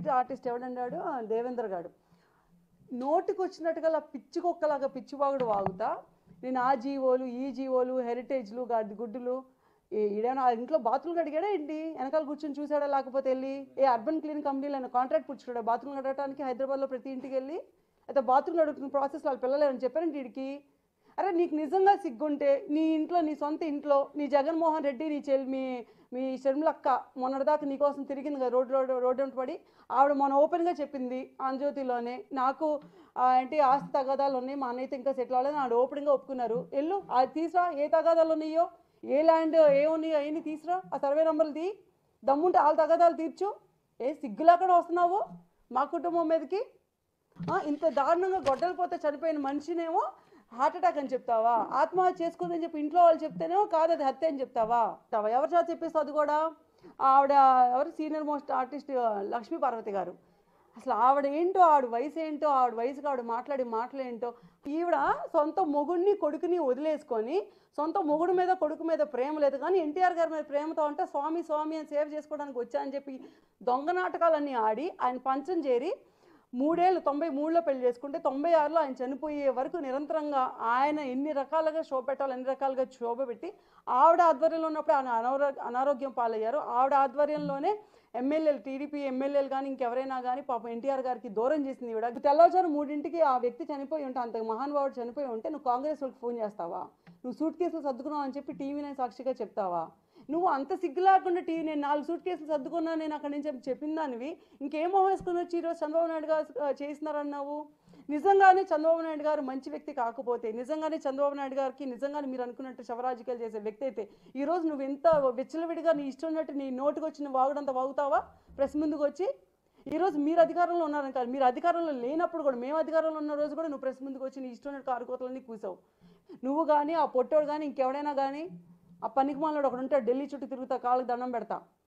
Street artist ఎవడన్నాడు ఆ, దేవేంద్ర గాడు నోటికి వచ్చినట్టుగా అలా పిచ్చి కుక్కలాగా పిచ్చివాగుడు వాగుతా నేను ఆ జీవోలు ఈ జీవోలు హెరిటేజ్లు గడ్డి గుడ్డులు ఈ- ఈడేమో ఆ ఇంట్లో బాత్రూమ్ కడిగాడా ఏంటి వెనకాల కూర్చొని చూసాడా లేకపోతే వెళ్ళి ఏ అర్బన్ క్లీన్ కంపెనీలో ఆయన కాంట్రాక్ట్ పుచ్చుకున్నాడా బాత్రూమ్ కడగడానికి హైదరాబాద్లో ప్రతి ఇంటికి వెళ్ళి అయితే బాత్రూమ్ కడుగుతున్న ప్రాసెస్ వాళ్ళ పిల్లలు ఏమని చెప్పారంటే వీడికి అరే నీకు నిజంగా సిగ్గుంటే నీ ఇంట్లో నీ సొంత ఇంట్లో నీ జగన్మోహన్ రెడ్డి నీ చెల్లి మీ మీ షర్మిలక్క మొన్నటిదాకా నీకోసం తిరిగింది కదా రోడ్డు రోడ్డు రోడ్డు వెంట పడి ఆవిడ మొన్న ఓపెన్గా చెప్పింది ఆంజ్యోతిలోనే నాకు ఆ, ఏంటి ఆస్తి తగాదాలు ఉన్నాయి మా అన్నయ్యతో ఇంకా సెటిల్ అవ్వలేదు ఆవిడ ఓపెన్గా ఒప్పుకున్నారు వెళ్ళు అది తీసురా ఏ తగాదాలు ఉన్నాయో ఏ ల్యాండ్ ఏ ఉన్నాయో అవన్నీ తీసురా ఆ సర్వే నెంబర్లు తీ దమ్ముంటే వాళ్ళ తగాదాలు తీర్చు ఏ సిగ్గులేకుండా వస్తున్నావు మా కుటుంబం మీదకి ఆ, ఇంత దారుణంగా గొడ్డలు పోతే చనిపోయిన మనిషినేమో హార్ట్ అటాక్ అని చెప్తావా ఆత్మహత్య చేసుకుందని చెప్పి ఇంట్లో వాళ్ళు చెప్తేనేమో కాదు అది హత్య అని చెప్తావా చెప్తావా? ఎవరి చేత చెప్పేసి అది కూడా ఆవిడ ఎవరు senior most artist Lakshmi Parvathi garu అసలు ఆవిడ ఏంటో ఆవిడ వయసు ఏంటో ఆవిడ వయసుకి ఆవిడ మాట్లాడే మాటలు ఏంటో ఈవిడ సొంత మొగుడిని కొడుకుని వదిలేసుకొని సొంత మొగుడు మీద కొడుకు మీద ప్రేమ లేదు కానీ ఎన్టీఆర్ గారి మీద ప్రేమతో అంటే స్వామి స్వామి అని సేవ్ చేసుకోవడానికి వచ్చా అని చెప్పి దొంగ నాటకాలన్నీ ఆడి ఆయన పంచం చేరి మూడేళ్ళు తొంభై మూడులో పెళ్లి చేసుకుంటే తొంభై ఆరులో ఆయన చనిపోయే వరకు నిరంతరంగా ఆయన ఎన్ని రకాలుగా షో పెట్టాలి ఎన్ని రకాలుగా శోభ పెట్టి ఆవిడ ఆధ్వర్యంలో ఉన్నప్పుడు ఆయన అనారో అనారోగ్యం పాలయ్యారు ఆవిడ ఆధ్వర్యంలోనే ఎమ్మెల్యేలు టీడీపీ ఎమ్మెల్యేలు కానీ ఇంకెవరైనా కానీ పాపం ఎన్టీఆర్ గారికి దూరం చేసింది ఈవిడ తెల్లవారుజాము మూడింటికి ఆ వ్యక్తి చనిపోయి ఉంటే అంత మహానుభావుడు చనిపోయి ఉంటే నువ్వు కాంగ్రెస్ వాళ్ళకి ఫోన్ చేస్తావా నువ్వు సూట్ కేసులు సర్దుకున్నావు అని చెప్పి టీవీ నేను సాక్షిగా చెప్తావా నువ్వు అంత సిగ్గు లేకుండా టీవీ నేను నాలుగు సూట్ కేసులు సర్దుకున్నా నేను అక్కడి నుంచి చెప్పిన దానివి ఇంకేం మొహం వేసుకుని వచ్చి ఈరోజు చంద్రబాబు నాయుడు గారు ఆ, చేసినారన్నావు నిజంగానే చంద్రబాబు నాయుడు గారు మంచి వ్యక్తి కాకపోతే నిజంగానే చంద్రబాబు నాయుడు గారికి నిజంగానే మీరు అనుకున్నట్టు శవరాజకీయాలు చేసే వ్యక్తి అయితే ఈరోజు నువ్వు ఎంత విచ్చలవిడిగా నీ ఇష్టం ఉన్నట్టు నీ నోటికి వచ్చిన వాగుడంత వాగుతావా ప్రెస్ ముందుకు వచ్చి ఈరోజు మీరు అధికారంలో ఉన్నారని కాదు మీరు అధికారంలో లేనప్పుడు కూడా మేము అధికారంలో ఉన్న రోజు కూడా నువ్వు ప్రెస్ ముందుకు వచ్చి నీ ఇష్టం ఉన్నట్టు కారుకోతలన్నీ కూసావు నువ్వు కానీ ఆ పొట్టోడు కానీ ఇంకెవడైనా కానీ ఆ పనికి మాలోడు ఒకడు ఉంటాడు ఢిల్లీ చుట్టూ తిరుగుతా కాళ్ళకి దండం పెడతా